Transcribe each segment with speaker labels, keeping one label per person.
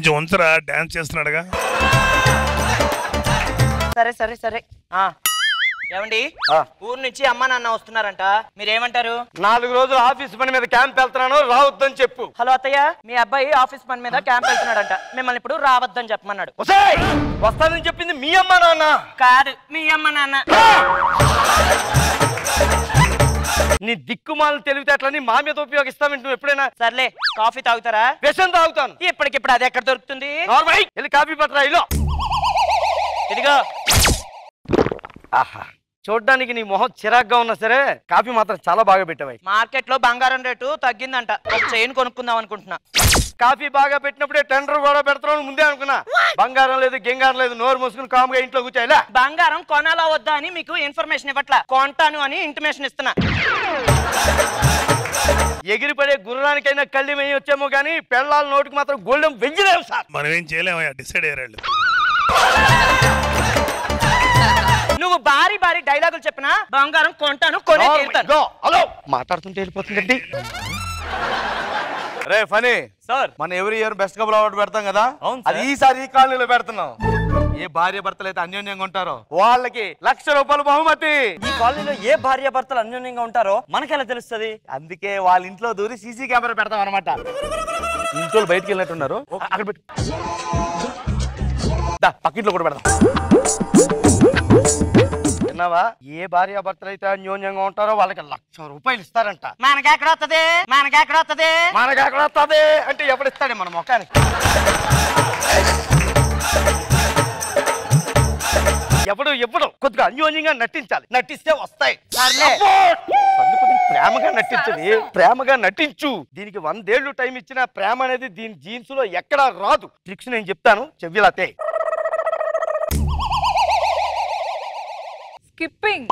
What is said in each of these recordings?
Speaker 1: కొంచెం ఉంచరా డాన్స్ చేస్తున్నాడుగా
Speaker 2: సరే సరే సరే ఆ ఏమండి
Speaker 3: ఆ.
Speaker 2: ఊరు నుంచి అమ్మ నాన్న వస్తున్నారంట మీరేమంటారు
Speaker 3: నాలుగు రోజులు ఆఫీస్ పని మీద క్యాంప్ వెళ్తున్నాను రావద్దని చెప్పు
Speaker 2: హలో అత్తయ్య మీ అబ్బాయి ఆఫీస్ పని మీద క్యాంప్ వెళ్తున్నాడంట మిమ్మల్ని ఇప్పుడు రావద్దని చెప్పమన్నాడు
Speaker 3: ఒసేయ్! వస్తానని చెప్పింది మీ అమ్మ నాన్న
Speaker 2: కాదు మీ అమ్మ నాన్న
Speaker 3: నీ దిక్కుమాలను తెలివితేటలని మా మీద ఉపయోగిస్తావు నువ్వు ఎప్పుడైనా
Speaker 2: సర్లే కాఫీ తాగుతారా
Speaker 3: విషం తాగుతాను
Speaker 2: ఇప్పటికిప్పుడు అది ఎక్కడ దొరుకుతుంది
Speaker 3: నార్మల్ వెళ్ళి కాఫీ పట్టరా ఇలో
Speaker 2: ఇదిగో
Speaker 3: ఆహా చూడ్డానికి నీ మొహం చిరాగ్గా ఉన్నా సరే కాఫీ మాత్రం చాలా బాగా పెట్టావాయి
Speaker 2: మార్కెట్ లో బంగారం రేటు తగ్గిందంట ఒక చైన్ కొనుక్కుందాం అనుకుంటున్నా
Speaker 3: కాఫీ బాగా పెట్టినప్పుడే టెండర్ కూడా పెడతాను ముందే అనుకున్నా బంగారం లేదు గింగారం లేదు నోరు మూసుకుని కాముగా ఇంట్లో కూర్చోయిలా
Speaker 2: బంగారం కొనాలా వద్దా అని మీకు ఇన్ఫర్మేషన్ ఇవ్వట్లా కొంటాను అని ఇంటిమేషన్ ఇస్తున్నా
Speaker 3: ఎగిరిపడే గుర్రానికైనా కళ్ళి మెయ్యి వచ్చేమో కానీ పెళ్ళాల నోటికి మాత్రం గోల్డెం వెయ్యలేము సార్
Speaker 1: మనం ఏం చేయలేమయ్యా డిసైడ్ అయ్యారు
Speaker 2: నువ్వు భారీ భారీ డైలాగులు చెప్పినా బంగారం కొంటాను కొనే తీరుతాను
Speaker 3: గో, హలో మాట్లాడుతుంటే వెళ్ళిపోతుందండి
Speaker 4: రే ఫనీ
Speaker 2: సార్
Speaker 4: మన every year best couple award పెడతాం కదా
Speaker 2: అవును
Speaker 4: అది ఈసారి ఈ కాలనీలో పెడుతున్నాం ఏ భార్య భర్తలు అయితే అన్యోన్యంగా ఉంటారో వాళ్ళకి లక్ష రూపాయలు బహుమతి
Speaker 5: ఈ కాలనీలో ఏ భార్య భర్తలు అన్యోన్యంగా ఉంటారో మనకెలా తెలుస్తుంది
Speaker 4: అందుకే వాళ్ళ ఇంట్లో దూరి సీసీ కెమెరా పెడతాం అనమాట ఇంట్లో బయటికి వెళ్ళినట్టున్నారు అక్కడ పెట్టు దా, పక్కింట్లో కూడా పెడదాం
Speaker 3: విన్నావా ఏ భార్య భర్తలు అయితే అన్యోన్యంగా ఉంటారో వాళ్ళకి లక్ష రూపాయలు ఇస్తారంట
Speaker 2: మనకెక్కడ వస్తుంది మనకెక్కడ వస్తుంది
Speaker 3: మనకి ఎక్కడ వస్తుంది అంటే ఎప్పుడు ఇస్తాడే మన మొఖానికి ఎప్పుడు ఎప్పుడు కొద్దిగా అన్యోన్యంగా నటించాలి నటిస్తే వస్తాయి
Speaker 2: సర్లే.
Speaker 3: అబ్బో! అందుకు దీన్ని ప్రేమగా నటించది ప్రేమగా నటించు దీనికి వందేళ్లు టైం ఇచ్చిన ప్రేమ అనేది దీని జీన్స్ లో ఎక్కడా రాదు ట్రిక్స్ నేను చెప్తాను చెవ్యలతే
Speaker 6: స్కిప్పింగ్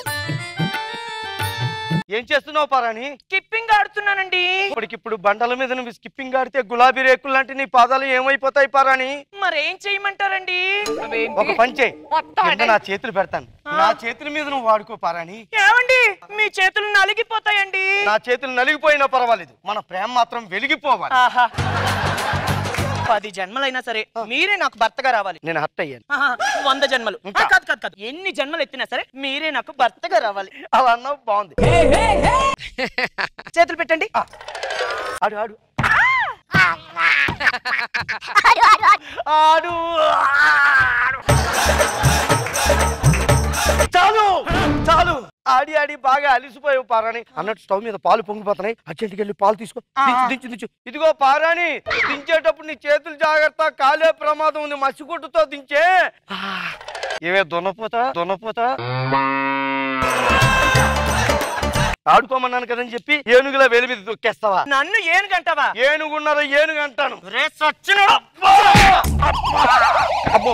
Speaker 3: ఏం చేస్తున్నావు పారాని
Speaker 2: స్కిప్పింగ్ ఆడుతున్నానండి
Speaker 3: ఇప్పటికిప్పుడు బండల మీద నువ్వు స్కిప్పింగ్ ఆడితే గులాబీ రేకులు లాంటి నీ పాదాలు ఏమైపోతాయి పారాని
Speaker 2: మరేం చేయమంటారండి
Speaker 3: ఒక పని చేయి కింద నా చేతులు పెడతాను నా చేతుల మీద నువ్వు వాడుకో పారాని
Speaker 2: ఏమండి మీ చేతులు నలిగిపోతాయండి
Speaker 3: నా చేతులు నలిగిపోయినా పర్వాలేదు మన ప్రేమ మాత్రం వెలిగిపోవాలి
Speaker 2: ఆహా పది జన్మలైనా సరే మీరే నాకు భర్తగా రావాలి
Speaker 3: నేను హర్ట్ అయ్యాను
Speaker 2: ఆహా, వంద జన్మలు ఆ, కాదు కాదు కాదు ఎన్ని జన్మలు ఎత్తినా సరే మీరే నాకు భర్తగా రావాలి
Speaker 3: అలా అన్నావు బాగుంది
Speaker 2: చేతులు పెట్టండి
Speaker 3: ఆడు ఆడు ఆడు ఆడు. చాలు చాలు ఆడి ఆడి బాగా అలిసిపోయావు పారాణి అన్నట్టు స్టవ్ మీద పాలు పొంగిపోతున్నాయి అర్జెంట్కి వెళ్ళి పాలు తీసుకో దించు దించు దించు ఇదిగో పారాణి దించేటప్పుడు నీ చేతులు జాగ్రత్త కాలే ప్రమాదం ఉంది మసిగుడ్డుతో దించే ఆ, ఏమే దున్నపోతా దున్నపోతా ఆడుకోమన్నాను కదని చెప్పి ఏనుగుల వేలి మీద దొక్కేస్తావా
Speaker 2: నన్ను ఏనుగంటావా
Speaker 3: ఏనుగున్నారో ఏనుగు అంటాను
Speaker 2: రే సచ్చినోడా.
Speaker 3: అబ్బో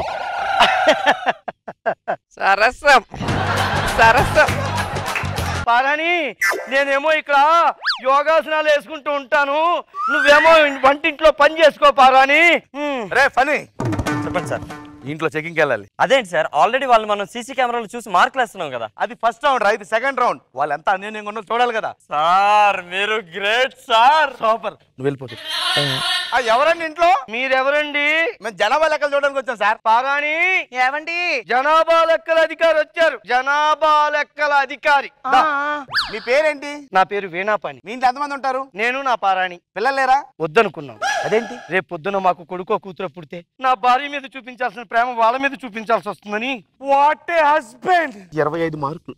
Speaker 5: సరసం సరసం
Speaker 3: పారాని నేనేమో ఇక్కడ యోగాసనాలు వేసుకుంటూ ఉంటాను నువ్వేమో వంటింట్లో పని చేసుకో పారాని హ్మ్.
Speaker 4: రే ఫనీ
Speaker 5: చెప్పండి సార్
Speaker 4: ఇంట్లో చెకింగ్కి వెళ్ళాలి
Speaker 5: అదేంటి సార్ ఆల్రెడీ వాళ్ళు మనం సీసీ కెమెరాలు చూసి మార్కులు వేస్తున్నాం కదా
Speaker 4: అది ఫస్ట్ రౌండ్ రా ఇది సెకండ్ రౌండ్ వాళ్ళు ఎంత అన్యోన్యంగా ఉన్నో చూడాలి కదా
Speaker 5: సార్ మీరు గ్రేట్ సార్
Speaker 3: సూపర్
Speaker 4: నువ్వు వెళ్ళిపోతు ఎవరండి ఇంట్లో
Speaker 3: మీరెవరండి
Speaker 4: మేము జనాభా లెక్కలు చూడడానికి వచ్చాం సార్
Speaker 3: పారాని
Speaker 2: ఏవండి
Speaker 3: జనాభా లెక్కల అధికారి వచ్చారు జనాభా లెక్కల అధికారి
Speaker 2: ఆ,
Speaker 3: దా.
Speaker 4: మీ పేరేంటి
Speaker 3: నా పేరు వీణాపాని
Speaker 4: మీ ఇంట్లో ఎంతమంది ఉంటారు
Speaker 3: నేను నా పారాణి
Speaker 4: పిల్లలు లేరా
Speaker 3: వద్దనుకున్నాం
Speaker 4: అదేంటి
Speaker 3: రేపు పొద్దున మాకు కొడుకో కూతురు పుడితే నా భార్య మీద చూపించాల్సిన ప్రేమ వాళ్ళ మీద చూపించాల్సి వస్తుందని
Speaker 4: వాట్ ఏ హస్బెండ్ ఇరవై ఐదు మార్కులు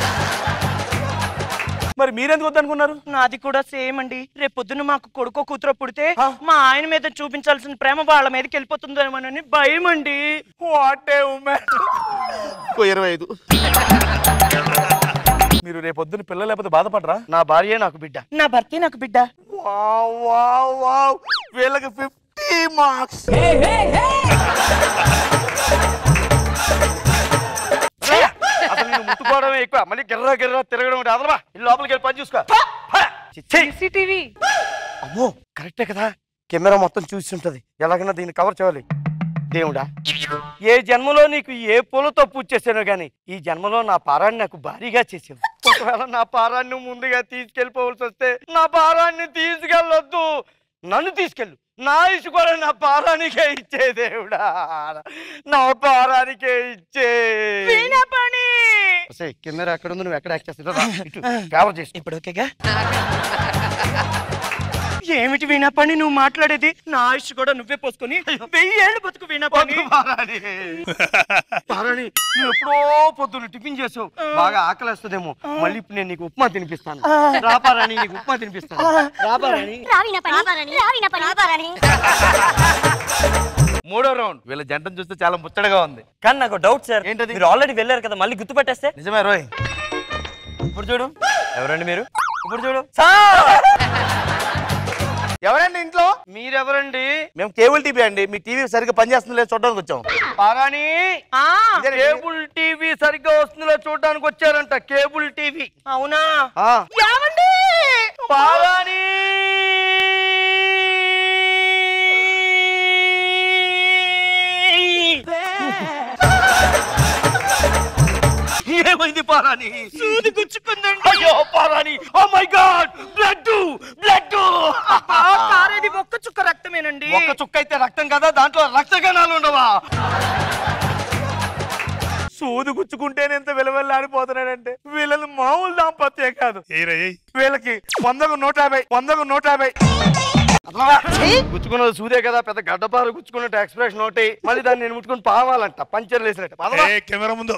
Speaker 4: మరి మీరెందుకు వద్దనుకున్నారు
Speaker 2: నాది కూడా సేమ్ అండి రేపు పొద్దున్న మాకు కొడుకో కూతురో పుడితే మా ఆయన మీద చూపించాల్సిన ప్రేమ వాళ్ళ మీదకి వెళ్ళిపోతుందేమోనని భయం అండి
Speaker 4: వాట్ ఏ ఉమెన్ ఇంకో ఇరవై ఐదు మీరు రేపు పొద్దున్న పిల్లలు లేకపోతే బాధపడరా
Speaker 3: నా భార్యే నాకు బిడ్డ
Speaker 2: నా భర్తే నాకు బిడ్డ
Speaker 4: వావ్ వావ్ వావ్ వీళ్ళకి ఫిఫ్టీ మార్క్స్
Speaker 3: అసలు నేను ముట్టుకోవడమే ఎక్కువ మళ్ళీ గిర్రా గిర్రా తిరగడం ఉంటుంది అదలమా ఇల్లు లోపలికి వెళ్ళి పని చూసుకో హ! ఛీ!
Speaker 6: సీసీటీవీ
Speaker 3: అమ్మో కరెక్టే కదా కెమెరా మొత్తం చూసి ఉంటది ఎలాగైనా దీన్ని కవర్ చేయాలి దేవుడా ఏ జన్మలో నీకు ఏ పూలతో పూజ చేశానో గాని ఈ జన్మలో నా పారాన్ని నాకు భారీగా చేసావు ఒకవేళ నా పారాన్ని ముందుగా తీసుకెళ్ళిపోవలసి వస్తే నా పారాన్ని తీసుకెళ్ళొద్దు నన్ను తీసుకెళ్ళు నా ఇసు కూడా నా పారానికే ఇచ్చే దేవుడా నా పారానికే ఇచ్చే
Speaker 2: వీణపణి
Speaker 3: ఒసేయ్, కెమెరా ఎక్కడ ఉంది నువ్వు ఎక్కడ యాక్ట్ చేస్తావు కవర్ చేసి
Speaker 2: ఇప్పుడు ఓకేగా ఏమిటి వీణపణి నువ్వు మాట్లాడేది నా ఆయుష్ కూడా నువ్వే పోసుకొని వెయ్యి ఏళ్ళు బతుకు వీణపణి
Speaker 3: పారాని పారాని నువ్వు ఎప్పుడో పొద్దున్న టిఫిన్ చేసావు బాగా ఆకలేస్తుందేమో మళ్ళీ ఇప్పుడు నేను నీకు ఉప్మా తినిపిస్తాను రా పారాని నీకు ఉప్మా తినిపిస్తాను రా పారాని
Speaker 6: రావిన పని రావిన పని రావిన
Speaker 4: మూడో రౌండ్ వీళ్ళ జంటను చూస్తే చాలా ముచ్చటగా ఉంది
Speaker 5: కానీ నాకు డౌట్ సార్
Speaker 4: ఏంటది?
Speaker 5: మీరు ఆల్రెడీ వెళ్ళారు కదా మళ్ళీ గుర్తు పెట్టేస్తే
Speaker 4: నిజమే రోయ్
Speaker 5: ఇప్పుడు చూడు ఎవరండి మీరు ఇప్పుడు చూడు
Speaker 4: ఎవరండి ఇంట్లో
Speaker 3: మీరెవరండి
Speaker 4: మేము కేబుల్ టీవీ అండి మీ టీవీ సరిగ్గా పనిచేస్తుంది లేదు చూడడానికి వచ్చాం
Speaker 3: పారాని
Speaker 2: ఆ,
Speaker 3: కేబుల్ టీవీ సరిగ్గా వస్తుందో చూడడానికి వచ్చారంట కేబుల్ టీవీ
Speaker 2: అవునా
Speaker 3: ఆ.
Speaker 2: ఏమండి
Speaker 3: పారాని ఏమైంది పారాని
Speaker 2: సూది గుచ్చుకుందండి
Speaker 3: అయ్యో పారాని oh my god blood blood
Speaker 2: అబ్బా, కారేది ఒక్క చుక్క రక్తమేనండి
Speaker 3: ఒక్క చుక్క అయితే రక్తం కదా దాంట్లో రక్త కణాలు ఉండవా
Speaker 4: సూది గుచ్చుకుంటేనే ఎంత విలువెల్లాడిపోతున్నాడంటే వీళ్ళని మామూలు దాంపత్యం కాదు
Speaker 1: ఏరా ఏయ్
Speaker 4: వీళ్ళకి వందకు నూట యాభై వందకు నూట యాభై
Speaker 3: గుచ్చుకున్నది సూదే కదా పెద్ద గడ్డపారు గుచ్చుకున్నట్టు ఎక్స్ప్రెషన్ ఒకటి మళ్ళీ దాన్ని నేను ముట్టుకుని పావాలంట పంచర్ వేసినట్టు పదవా.
Speaker 1: ఏ కెమెరా ముందు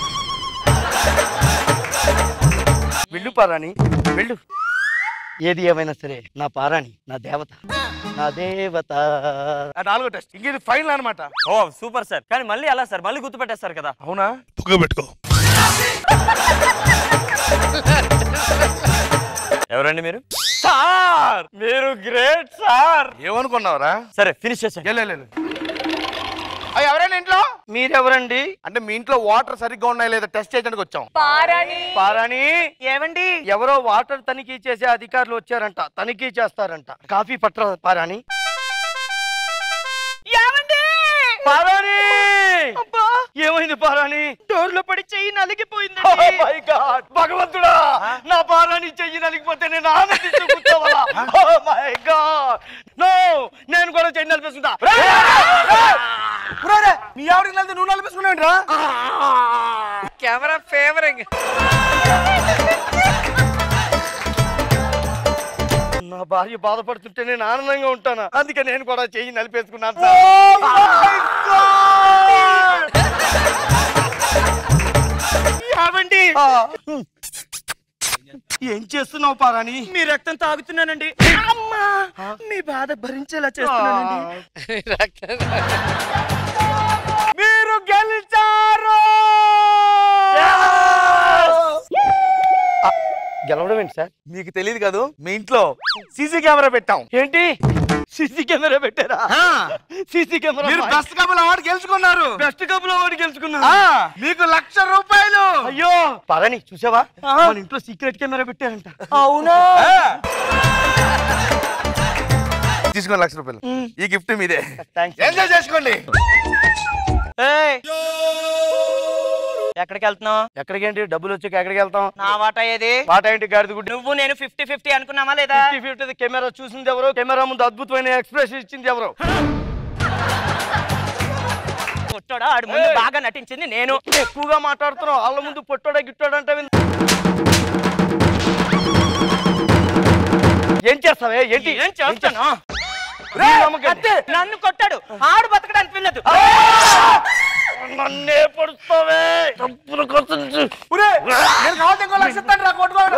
Speaker 3: వెళ్ళు పారాని వెళ్ళు ఏది ఏమైనా సరే నా పారాణి నా దేవత నా దేవత
Speaker 4: ఆ నాలుగో టెస్ట్ ఇంక ఇది ఫైనల్ అనమాట
Speaker 5: ఓ సూపర్ సార్ కానీ మళ్ళీ అలా సార్ మళ్ళీ గుర్తు పెట్టేస్తారు కదా
Speaker 4: అవునా
Speaker 1: పుక్క పెట్టుకో
Speaker 5: ఎవరండి మీరు
Speaker 3: సార్ మీరు గ్రేట్ సార్
Speaker 4: ఏమనుకున్నావురా
Speaker 5: సరే ఫినిష్ చేసాను
Speaker 4: వెళ్ళు అయ్యి ఎవరైనా ఇంట్లో
Speaker 3: మీరెవరండి
Speaker 4: అంటే మీ ఇంట్లో వాటర్ సరిగ్గా ఉన్నాయి లేదా టెస్ట్ చేయడానికి వచ్చాం
Speaker 3: పారాణి
Speaker 2: ఏమండి
Speaker 3: ఎవరో వాటర్ తనిఖీ చేసే అధికారులు వచ్చారంట తనిఖీ చేస్తారంట కాఫీ పట్ర పారాణి
Speaker 2: ఏమండి
Speaker 3: పారాణి
Speaker 2: అబ్బా
Speaker 3: ఏమైంది పారాణి
Speaker 2: డోర్లో పడి చెయ్యి
Speaker 3: Oh
Speaker 2: నలిగిపోయిందండి
Speaker 3: my God! భగవంతుడా నా పారాని చెయ్యి నలిగిపోతే నేను ఆనందిస్తూ కూర్చోవాలా Oh my God! No! నేను కూడా చెయ్యి నలిపేసుకుంటా
Speaker 4: మీ ఆవిడకి వెళ్తే నువ్వు నలిపేసుకున్నావు
Speaker 2: కెమెరా ఫేవరింగ్
Speaker 3: నా భార్య బాధపడుతుంటే నేను ఆనందంగా ఉంటాను అందుకే నేను కూడా చెయ్యి నలిపేసుకున్నాను సార్.
Speaker 2: ఏమండి
Speaker 3: ఆ. ఏం చేస్తున్నావు పారాని
Speaker 2: మీ రక్తం తాగుతున్నానండి అమ్మా మీ బాధ భరించేలా చేస్తున్నానండి
Speaker 3: మీరు గెలిచారు గెలవడం ఏంటి సార్
Speaker 4: మీకు తెలియదు కాదు మీ ఇంట్లో సీసీ కెమెరా పెట్టాం
Speaker 3: ఏంటి సీసీ కెమెరా పెట్టారా సీసీ కెమెరా
Speaker 4: మీరు బెస్ట్ కపుల్ అవార్డు గెలుచుకున్నారు
Speaker 3: బెస్ట్ కప్ లో ఓడి గెలుచుకున్నా
Speaker 4: ఆ, మీకు లక్ష రూపాయలు
Speaker 3: అయ్యో పదని చూసావా మన ఇంట్లో సీక్రెట్ కెమెరా పెట్టారంట
Speaker 2: అవునా
Speaker 4: తీసుకోండి లక్ష రూపాయలు ఈ గిఫ్ట్ మీదే
Speaker 3: థ్యాంక్స్
Speaker 4: ఎంజాయ్ చేసుకోండి
Speaker 2: ఏయ్! ఎక్కడికి వెళ్తున్నావు
Speaker 3: ఎక్కడికి ఏంటి డబ్బులు వచ్చాక ఎక్కడికి వెళ్తాం
Speaker 2: నా వాటా ఏది
Speaker 3: మాట ఏంటి గాడిద గుడ్డి
Speaker 2: నువ్వు నేను ఫిఫ్టీ ఫిఫ్టీ అనుకున్నావా లేదా
Speaker 3: ఫిఫ్టీ ఫిఫ్టీ కెమెరా చూసింది ఎవరు కెమెరా ముందు అద్భుతమైన ఎక్స్ప్రెస్ ఇచ్చింది ఎవరు
Speaker 2: పుట్టోడా ఆడు ముందు
Speaker 3: ఏయ్!
Speaker 2: బాగా నటించింది నేను
Speaker 3: ఎక్కువగా మాట్లాడుతున్నావు వాళ్ళ ముందు పొట్టోడా గిట్టోడా అంటే ఏం చేస్తావే ఏంటి
Speaker 2: ఏం చేస్తాను
Speaker 3: నీ నమ్మకం.
Speaker 2: అంతే, నన్ను కొట్టాడు ఆడు బతకడానికి వెళ్ళదు
Speaker 3: నన్నే పడుస్తావే తప్పుల కోసం చూ-
Speaker 4: నేను కావాలి ఇంకో లక్ష ఇస్తాను రా కొట్టుకోడు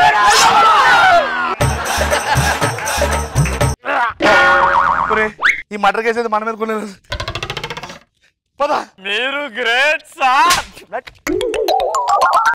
Speaker 4: ఈ మటర్ కేసేది మన మీద కొన్ని పద
Speaker 3: మీరు గ్రేట్ సార్